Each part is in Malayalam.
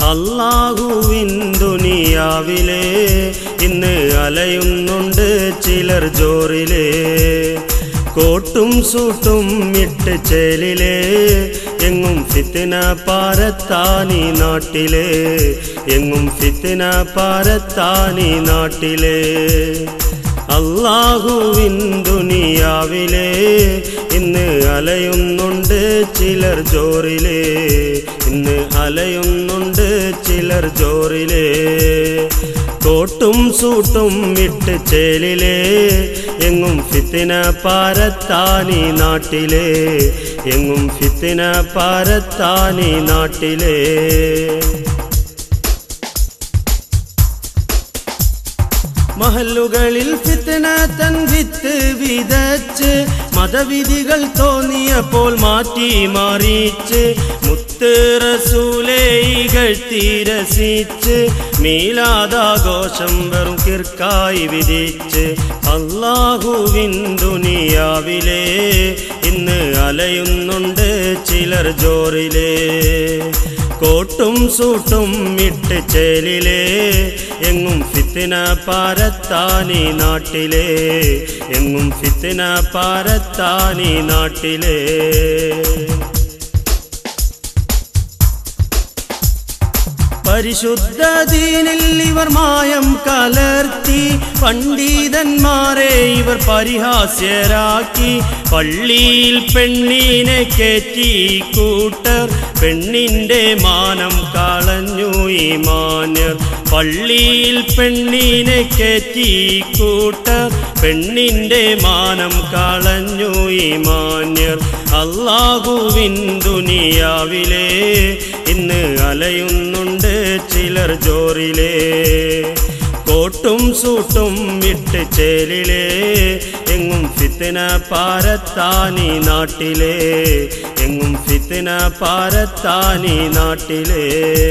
അള്ളാഹുവിൻ ദുനിയാവിലെ ഇന്ന് അലയുന്നുണ്ട് ചിലർ ജോറിലെ കോട്ടും സൂട്ടും ഇട്ട് ചേലിലെ എങ്ങും ഫിത്തിന പാരത്താനി നാട്ടിലെ എങ്ങും ഫിത്തിന പാരത്താനി നാട്ടിലെ അള്ളാഹുവിൻ ദുനിയാവിലെ ഇന്ന് അലയുന്നുണ്ട് ചിലർ ജോറിലെ ഇന്ന് അലയുന്നുണ്ട് ചിലർ ജോറിലെ കോട്ടും സൂട്ടും ഇട്ട് ചേലിലെ എങ്ങും ഫിത്തിന പാരത്താനി നാട്ടിലെ എങ്ങും ഫിത്തിന പാരത്താനി നാട്ടിലെ മഹല്ലുകളിൽ ഫിത്തന തൻ വിത്ത് വിതച്ച് മതവിധികൾ തോന്നിയപ്പോൾ മാറ്റി മാറിച്ച് മുത്ത് റസൂലേ ഇകഴ്ത്തി രസിച്ച് മീലാദാഘോഷം വെറും കിർക്കായി വിധിച്ച് അള്ളാഹുവിൻ ദുനിയാവിലെ ഇന്ന് അലയുന്നുണ്ട് ചിലർ ജോറിലെ കോട്ടും സൂട്ടും ഇട്ട് ചേലിലെ എങ്ങും ഫിത്തിന പാരത്താനി നാട്ടിലെ എങ്ങും ഫിത്തിന പാരത്താനി നാട്ടിലെ പരിശുദ്ധ ദീനിൽ ഇവർ മായം കലർത്തി പണ്ഡിതന്മാരെ ഇവർ പരിഹാസ്യരാക്കി പള്ളിയിൽ പെണ്ണിനെ കയറ്റി കൂട്ടർ പെണ്ണിന്റെ മാനം കളഞ്ഞു ഈ മാന്യർ പള്ളിയിൽ പെണ്ണിനെ കയറ്റി കൂട്ടർ പെണ്ണിന്റെ മാനം കളഞ്ഞു ഈ മാന്യർ അള്ളാഹുവിൻ ദുനിയാവിലെ ഇന്ന് അലയുന്നുണ്ട് ചിലർ ജോറിലെ കോട്ടും സൂട്ടും ഇട്ട് ചേലിലെ എങ്ങും ഫിത്തിന പാരത്താനി നാട്ടിലെ എങ്ങും ഫിത്തിന പാരത്താനി നാട്ടിലെ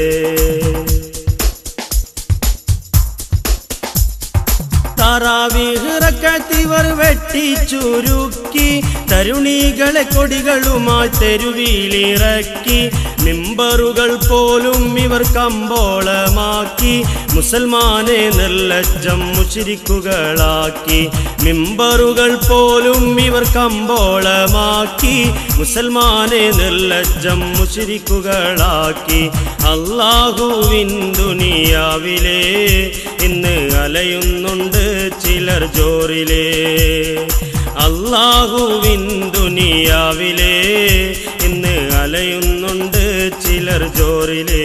താറാവിറക്കത്തിവർ വെട്ടി ചുരുക്കി തരുണികളെ കൊടികളുമായി തെരുവിലിറക്കി മിമ്പറുകൾ പോലും ഇവർ കമ്പോളമാക്കി മുസൽമാനെ നിർലജ്ജം മുഷിരിക്കുകളാക്കി മിമ്പറുകൾ പോലും ഇവർ കമ്പോളമാക്കി മുസൽമാനെ നിർലജ്ജം മുഷിരിക്കുകളാക്കി അള്ളാഹുവിൻ ദുനിയാവിലെ ഇന്ന് അലയുന്നുണ്ട് ചിലർ ജോറിലെ അള്ളാഹുവിൻ ദുനിയാവിലെ ഇന്ന് അലയുന്നുണ്ട് ചിലർ ജോറിലെ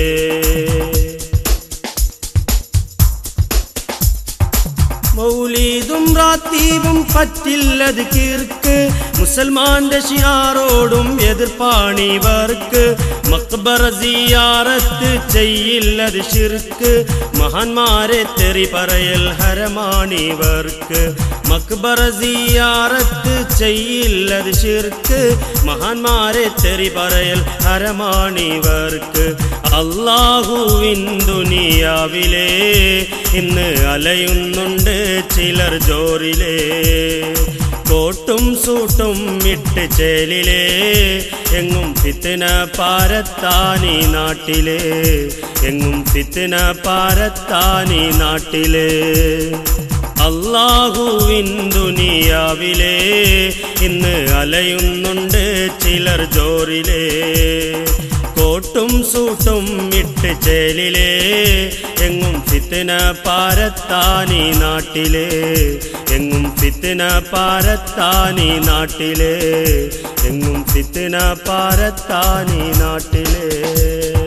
മൗലീദും റാത്തീബും പറ്റില്ലത് കീർക്ക് മുസൽമാന്റെ ഷിയാറോടും എതിർപ്പാണിവർക്ക് മക്ബറ സിയാറത്ത് ചെയ്യില്ലത് ഷിർക്ക് മഹാന്മാരെ തെറി പറയൽ ഹരമാണിവർക്ക് മക്ബറ സിയാറത്ത് ചെയ്യില്ലത് ഷിർക്ക് മഹാന്മാരെ തെറി പറയൽ ഹരമാണിവർക്ക് അള്ളാഹുവിൻ ദുനിയാവിലെ ഇന്ന് അലയുന്നുണ്ട് ചിലർ ജോറിലെ കോട്ടും സൂട്ടും ഇട്ട് ചേലിലെ എങ്ങും ഫിത്തിന പാരത്താനി നാട്ടിലെ എങ്ങും ഫിത്തിന പാരത്താനി നാട്ടിലെ അള്ളാഹുവിൻ ദുനിയാവിലെ ഇന്ന് അലയുന്നുണ്ട് ചിലർ ജോറിലെ കോട്ടും സൂട്ടും ഇട്ട് ചേലിലെ എങ്ങും ഫിത്തിന പാരത്താനി നാട്ടിലെ എങ്ങും ഫിത്തിന പാരത്താനി നാട്ടിലെ എങ്ങും ഫിത്തിന പാരത്താനി നാട്ടിലെ